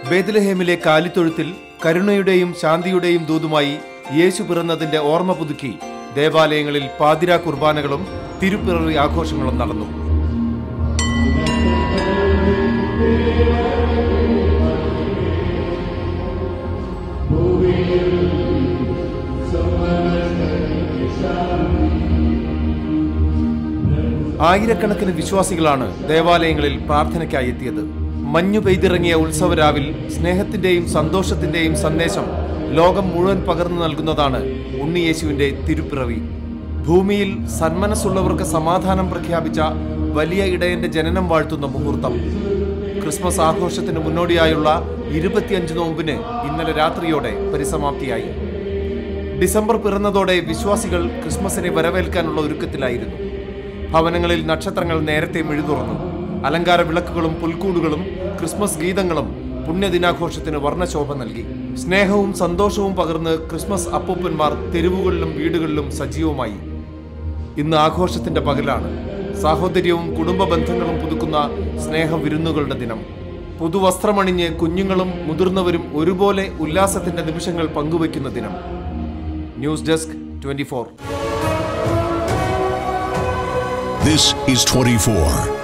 ബേദലഹേമിലെ കാലിത്തൊഴുത്തിൽ കരുണയുടെയും ശാന്തിയുടെയും ദൂതുമായി യേശു പിറന്നതിന്റെ ഓർമ്മ പുതുക്കി ദേവാലയങ്ങളിൽ പാതിരാ കുർബാനകളും തിരുപ്പിറവി ആഘോഷങ്ങളും നടന്നു ആയിരക്കണക്കിന് വിശ്വാസികളാണ് ദേവാലയങ്ങളിൽ പ്രാർത്ഥനയ്ക്കായി എത്തിയത് മഞ്ഞു പെയ്തിറങ്ങിയ ഉത്സവരാവിൽ സ്നേഹത്തിന്റെയും സന്തോഷത്തിന്റെയും സന്ദേശം ലോകം മുഴുവൻ പകർന്നു നൽകുന്നതാണ് ഉണ്ണിയേശുവിന്റെ തിരുപ്പിറവി ഭൂമിയിൽ സന്മനസ്സുള്ളവർക്ക് സമാധാനം പ്രഖ്യാപിച്ച വലിയ ഇടയന്റെ ജനനം വാഴ്ത്തുന്ന മുഹൂർത്തം ക്രിസ്മസ് ആഘോഷത്തിന് മുന്നോടിയായുള്ള ഇരുപത്തിയഞ്ച് നോമ്പിന് ഇന്നലെ രാത്രിയോടെ പരിസമാപ്തിയായി ഡിസംബർ പിറന്നതോടെ വിശ്വാസികൾ ക്രിസ്മസിനെ വരവേൽക്കാനുള്ള ഒരുക്കത്തിലായിരുന്നു ഭവനങ്ങളിൽ നക്ഷത്രങ്ങൾ നേരത്തെ മെഴുതുറന്നു അലങ്കാര വിളക്കുകളും പുൽക്കൂടുകളും ക്രിസ്മസ് ഗീതങ്ങളും പുണ്യദിനാഘോഷത്തിന് വർണ്ണശോഭ നൽകി സ്നേഹവും സന്തോഷവും പകർന്ന് ക്രിസ്മസ് അപ്പൂപ്പന്മാർ തെരുവുകളിലും വീടുകളിലും സജീവമായി ഇന്ന് ആഘോഷത്തിന്റെ പകലാണ് സാഹോദര്യവും കുടുംബ ബന്ധങ്ങളും പുതുക്കുന്ന സ്നേഹവിരുന്നുകളുടെ ദിനം പുതുവസ്ത്രമണിഞ്ഞ് കുഞ്ഞുങ്ങളും മുതിർന്നവരും ഒരുപോലെ ഉല്ലാസത്തിന്റെ നിമിഷങ്ങൾ പങ്കുവയ്ക്കുന്ന ദിനം news desk twenty This is 24.